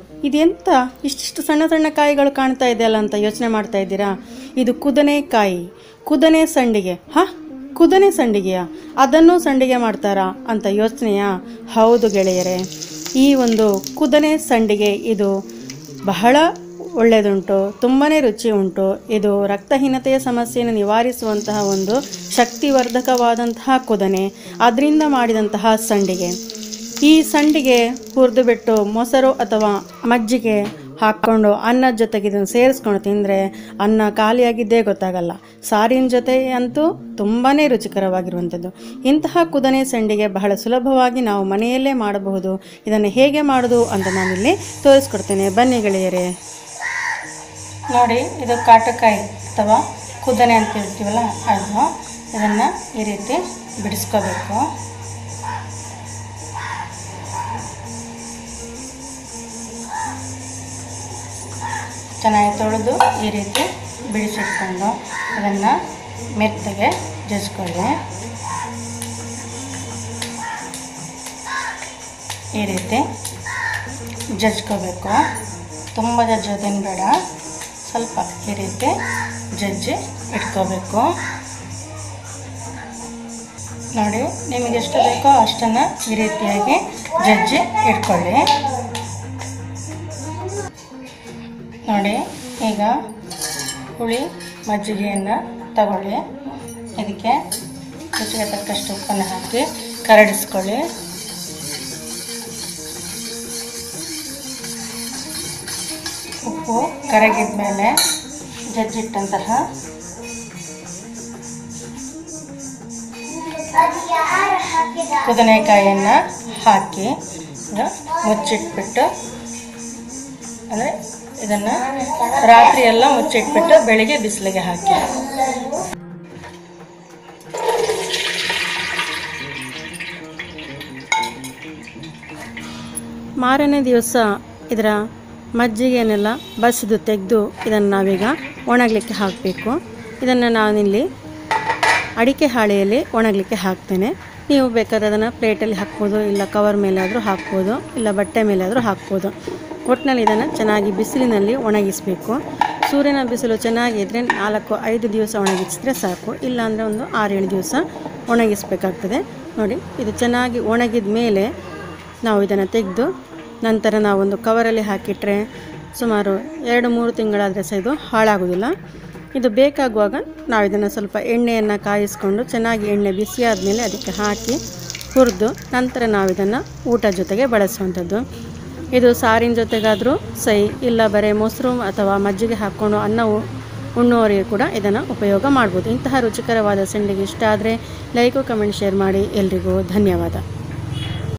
ಇದೆಂತ ಇಷ್ಟಿಷ್ಟು ಸಣ್ಣ ಸಣ್ಣ ಕಾಯಿಗಳು ಕಾಣ್ತಾ ಇದೆಯಲ್ಲ ಅಂತ ಯೋಚನೆ ಮಾಡ್ತಾ ಇದ್ದೀರಾ ಇದು ಕುದನೆ ಕಾಯಿ ಕುದನೆ ಸಂಡಿಗೆ ಹಾ ಕುದನೆ ಸಂಡಿಗೆಯಾ ಅದನ್ನು ಸಂಡಿಗೆ ಮಾಡ್ತಾರಾ ಅಂತ ಯೋಚನೆಯಾ ಹೌದು ಗೆಳೆಯರೇ ಈ ಒಂದು ಕುದನೆ ಸಂಡಿಗೆ ಇದು ಬಹಳ ಒಳ್ಳೆಯದುಂಟು ತುಂಬಾ ರುಚಿ ಉಂಟು ಇದು ರಕ್ತಹೀನತೆಯ ಸಮಸ್ಯೆಯನ್ನು ನಿವಾರಿಸುವಂತಹ ಒಂದು ಶಕ್ತಿವರ್ಧಕವಾದಂತಹ ಕುದನೆ ಅದರಿಂದ ಮಾಡಿದಂತಹ ಸಂಡಿಗೆ ಈ ಸಂಡಿಗೆ ಹುರಿದು ಬಿಟ್ಟು ಮೊಸರು ಅಥವಾ ಮಜ್ಜಿಗೆ ಹಾಕ್ಕೊಂಡು ಅನ್ನದ ಜೊತೆಗೆ ಇದನ್ನು ಸೇರಿಸ್ಕೊಂಡು ತಿಂದರೆ ಅನ್ನ ಖಾಲಿಯಾಗಿದ್ದೇ ಗೊತ್ತಾಗಲ್ಲ ಸಾರಿನ ಜೊತೆ ಅಂತೂ ತುಂಬಾ ರುಚಿಕರವಾಗಿರುವಂಥದ್ದು ಇಂತಹ ಕುದನೆ ಸಂಡಿಗೆ ಬಹಳ ಸುಲಭವಾಗಿ ನಾವು ಮನೆಯಲ್ಲೇ ಮಾಡಬಹುದು ಇದನ್ನು ಹೇಗೆ ಮಾಡೋದು ಅಂತ ನಾನಿಲ್ಲಿ ತೋರಿಸ್ಕೊಡ್ತೇನೆ ಬನ್ನಿ ಗೆಳೆಯರೇ ನೋಡಿ ಇದು ಕಾಟಕಾಯಿ ಅಥವಾ ಕುದನೆ ಅಂತ ಹೇಳ್ತೀವಲ್ಲ ಅದು ಇದನ್ನು ಈ ರೀತಿ ಬಿಡಿಸ್ಕೋಬೇಕು ಚೆನ್ನಾಗಿ ತೊಳೆದು ಈ ರೀತಿ ಬಿಡಿಸಿಟ್ಕೊಂಡು ಅದನ್ನು ಮೆತ್ತಗೆ ಜಜ್ಕೊಳ್ಳಿ ಈ ರೀತಿ ಜಜ್ಕೋಬೇಕು ತುಂಬ ಜಜ್ಜೋದೇನು ಬೇಡ ಸ್ವಲ್ಪ ಈ ರೀತಿ ಜಜ್ಜಿ ಇಟ್ಕೋಬೇಕು ನೋಡಿ ನಿಮಗೆ ಎಷ್ಟು ಬೇಕೋ ಅಷ್ಟನ್ನು ಈ ರೀತಿಯಾಗಿ ಜಜ್ಜಿ ಇಟ್ಕೊಳ್ಳಿ ನೋಡಿ ಈಗ ಹುಳಿ ಮಜ್ಜಿಗೆಯನ್ನು ತಗೊಳ್ಳಿ ಇದಕ್ಕೆ ರುಚಿಗೆ ತಕ್ಕಷ್ಟು ಉಪ್ಪನ್ನು ಹಾಕಿ ಕರಡಿಸ್ಕೊಳ್ಳಿ ಉಪ್ಪು ಕರಗಿದ ಮೇಲೆ ಜಜ್ಜಿಟ್ಟಂತಹ ಕುದನೆಕಾಯಿಯನ್ನು ಹಾಕಿ ಇದು ಮುಚ್ಚಿಟ್ಬಿಟ್ಟು ಅಂದರೆ ಇದನ್ನು ರಾತ್ರಿ ಎಲ್ಲ ಮುಚ್ಚಿಟ್ಬಿಟ್ಟು ಬೆಳಿಗ್ಗೆ ಬಿಸಿಲಿಗೆ ಹಾಕಿ ಮಾರನೇ ದಿವಸ ಇದರ ಮಜ್ಜಿಗೆಯನ್ನೆಲ್ಲ ಬಸಿದು ತೆಗೆದು ಇದನ್ನು ನಾವೀಗ ಒಣಗಲಿಕ್ಕೆ ಹಾಕಬೇಕು ಇದನ್ನು ನಾನಿಲ್ಲಿ ಅಡಿಕೆ ಹಾಳೆಯಲ್ಲಿ ಒಣಗಲಿಕ್ಕೆ ಹಾಕ್ತೇನೆ ನೀವು ಬೇಕಾದ್ರೆ ಅದನ್ನು ಪ್ಲೇಟಲ್ಲಿ ಹಾಕ್ಬೋದು ಇಲ್ಲ ಕವರ್ ಮೇಲಾದರೂ ಹಾಕ್ಬೋದು ಇಲ್ಲ ಬಟ್ಟೆ ಮೇಲಾದರೂ ಹಾಕ್ಬೋದು ಒಟ್ಟಿನಲ್ಲಿ ಇದನ್ನು ಚೆನ್ನಾಗಿ ಬಿಸಿಲಿನಲ್ಲಿ ಒಣಗಿಸಬೇಕು ಸೂರ್ಯನ ಬಿಸಿಲು ಚೆನ್ನಾಗಿದ್ದರೆ ನಾಲ್ಕು ಐದು ದಿವಸ ಒಣಗಿಸಿದ್ರೆ ಸಾಕು ಇಲ್ಲಾಂದರೆ ಒಂದು ಆರೇಳು ದಿವಸ ಒಣಗಿಸಬೇಕಾಗ್ತದೆ ನೋಡಿ ಇದು ಚೆನ್ನಾಗಿ ಒಣಗಿದ ಮೇಲೆ ನಾವು ಇದನ್ನು ತೆಗೆದು ನಂತರ ನಾವೊಂದು ಕವರಲ್ಲಿ ಹಾಕಿಟ್ರೆ ಸುಮಾರು ಎರಡು ಮೂರು ತಿಂಗಳಾದರೆ ಸಹ ಇದು ಹಾಳಾಗೋದಿಲ್ಲ ಇದು ಬೇಕಾಗುವಾಗ ನಾವು ಇದನ್ನು ಸ್ವಲ್ಪ ಎಣ್ಣೆಯನ್ನು ಕಾಯಿಸ್ಕೊಂಡು ಚೆನ್ನಾಗಿ ಎಣ್ಣೆ ಬಿಸಿ ಆದಮೇಲೆ ಅದಕ್ಕೆ ಹಾಕಿ ಹುರಿದು ನಂತರ ನಾವು ಇದನ್ನು ಊಟ ಜೊತೆಗೆ ಬಳಸುವಂಥದ್ದು ಇದು ಸಾರಿನ ಜೊತೆಗಾದರೂ ಸೈ ಇಲ್ಲ ಬರೀ ಮೊಸರು ಅಥವಾ ಮಜ್ಜಿಗೆ ಹಾಕ್ಕೊಂಡು ಅನ್ನ ಉ- ಉಣ್ಣುವವರಿಗೆ ಕೂಡ ಇದನ್ನು ಉಪಯೋಗ ಮಾಡ್ಬೋದು ಇಂತಹ ರುಚಿಕರವಾದ ಸಂಡಿಗೆ ಇಷ್ಟ ಆದರೆ ಲೈಕು ಕಮೆಂಟ್ ಶೇರ್ ಮಾಡಿ ಎಲ್ರಿಗೂ ಧನ್ಯವಾದ